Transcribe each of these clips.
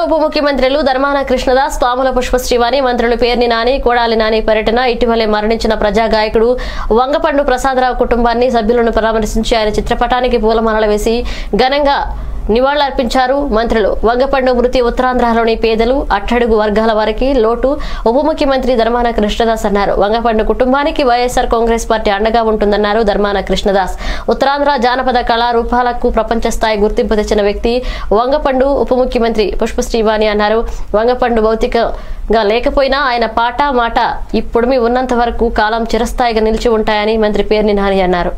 ఉప ముఖ్యమంత్రులు ధర్మాన కృష్ణదాస్ పాముల పుష్పశ్రీవాణి మంత్రులు పేర్ని నాని కోడాలి నాని పర్యటన ఇటీవలే మరణించిన ప్రజా గాయకుడు వంగపండు ప్రసాదరావు కుటుంబాన్ని సభ్యులను పరామర్శించి ఆయన చిత్రపటానికి పూలమాలలు వేసి ఘనంగా నివాళులర్పించారు మంత్రులు వంగపండు మృతి ఉత్తరాంధ్రలోని పేదలు అట్టడుగు వర్గాల వారికి లోటు ఉప ముఖ్యమంత్రి ధర్మాన కృష్ణదాస్ అన్నారు వంగపండు కుటుంబానికి వైఎస్ఆర్ కాంగ్రెస్ పార్టీ అండగా ఉంటుందన్నారు ధర్మాన కృష్ణదాస్ ఉత్తరాంధ్ర జానపద కళారూపాలకు ప్రపంచ స్థాయి గుర్తింపు తెచ్చిన వ్యక్తి వంగపండు ఉప ముఖ్యమంత్రి పుష్పశ్రీవాణి అన్నారు వంగపండు భౌతికంగా లేకపోయినా ఆయన పాట మాట ఇప్పుడు మీ ఉన్నంత వరకు కాలం చిరస్థాయిగా నిలిచి ఉంటాయని మంత్రి పేర్ని నాని అన్నారు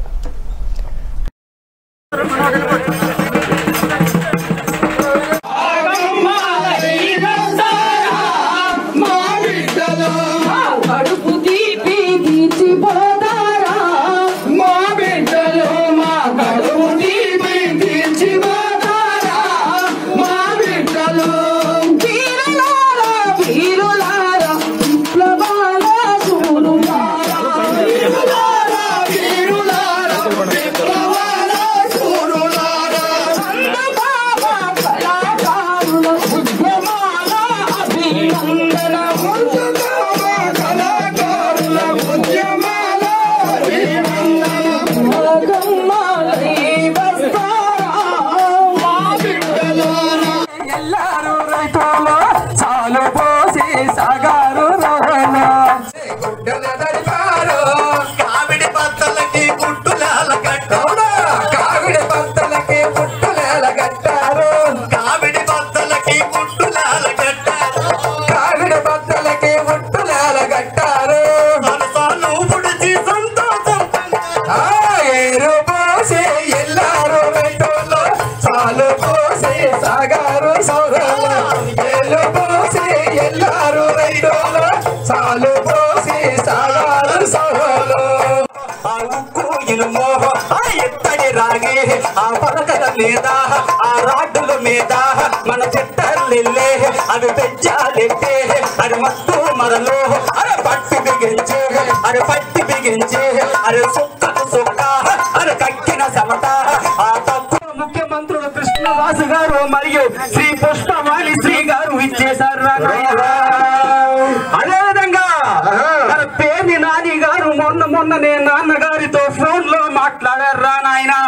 కడుపు తీపి తీర్చిపోతారా మా బిడ్డలు మా కడుపు తీపి తీర్చిపోతారా మా బిడ్డలు వీరులారా వీరులారా విప్లవాల సూరులారా వీరులారా వీరులారా విప్లవాల సూరులారా చందమామ కళాకారుల ఉద్యమాల అభినందన చందమామ కళాకారుల ఉద్యమాల అభినందన మగమ్మాలి వస్తారా మా బిడ్డలారా ಎಲ್ಲರೂ ರೈತೋಲ ಸಾಲು పోసి సాగారు రోహన గుడ్డల నడిపారు కావిడి పత్తలకి గుట్టులాల కట్టారు కావిడి పత్తలకి గుట్టులాల కట్టారు కావిడి పత్తలకి గుట్టులాల కట్టారు కావిడి పత్తలకి గుట్టులాల కట్టారు మనసాలు పుడిచి సంతోషం ఆ ఏరు పోసి ఎల్లారు రైతోలో చాలు పోసి సాగారు సౌరల ఏలు పోసి ఎల్లారు రైతోలో చాలు పోసి సాగారు సౌరలు ఆ ఉక్కు ఇనుమో ఆ ఎత్తడి రాగి ఆ పలకల మీద ఆ రాడ్డుల మీద మన చెట్టర్లిల్లే అవి పెంచాలిట్టే అది మత్తు మరలో అరే పట్టి బిగించే అరే పట్టి బిగించే అరే సుక్కకు సుక్క అరే కక్కిన సమట ఆ తక్కువ ముఖ్యమంత్రులు కృష్ణదాసు గారు మరియు శ్రీ పుష్పవాణి శ్రీ గారు ఇచ్చేశారు రా నాయనా. అదేవిధంగా మన పేర్ని నాని గారు మొన్న మొన్ననే నాన్నగారితో ఫోన్ లో మాట్లాడారు రా నాయనా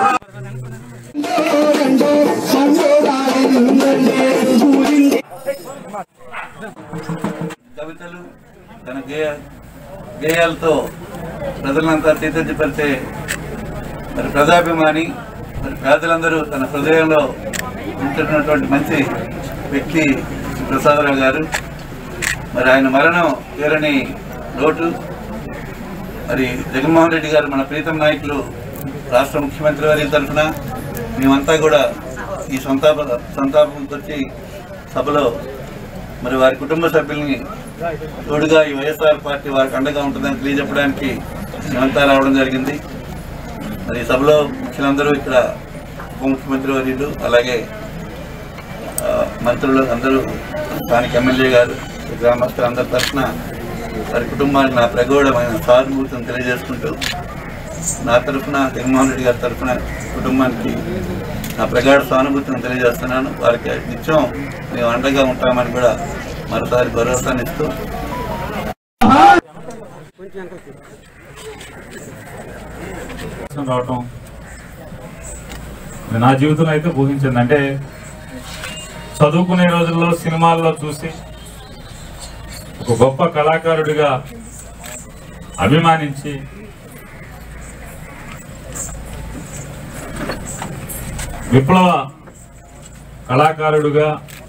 కవితలు తన గేయ గేయాలతో ప్రజలంతా తీర్చిపరిచే మరి ప్రజాభిమాని మరి పేదలందరూ తన హృదయంలో ఉంటున్నటువంటి మంచి వ్యక్తి శ్రీ ప్రసాదరావు గారు మరి ఆయన మరణం తీరని లోటు మరి జగన్మోహన్ రెడ్డి గారు మన ప్రీతం నాయకులు రాష్ట్ర ముఖ్యమంత్రి వారి తరఫున మేమంతా కూడా ఈ సంతాప సంతాపం వచ్చి సభలో మరి వారి కుటుంబ సభ్యుల్ని తోడుగా ఈ వైఎస్ఆర్ పార్టీ వారికి అండగా ఉంటుందని తెలియజెప్పడానికి మేమంతా రావడం జరిగింది మరి ఈ సభలో ముఖ్యులందరూ ఇక్కడ ఉప ముఖ్యమంత్రి వర్యులు అలాగే ఆ, మంత్రులు అందరూ స్థానిక ఎమ్మెల్యే గారు గ్రామస్తులు అందరి తరఫున వారి కుటుంబానికి నా ప్రగౌఢమైన సానుభూతిని తెలియజేసుకుంటూ నా తరఫున జగన్మోహన్ రెడ్డి గారి తరఫున కుటుంబానికి నా ప్రగాఢ సానుభూతిని తెలియజేస్తున్నాను వారికి నిత్యం మేము అండగా ఉంటామని కూడా మరోసారి భరోసాని ఇస్తూ అవకాశం రావటం ఇది నా జీవితంలో అయితే ఊహించింది అంటే చదువుకునే రోజుల్లో సినిమాల్లో చూసి ఒక గొప్ప కళాకారుడిగా అభిమానించి విప్లవ కళాకారుడుగా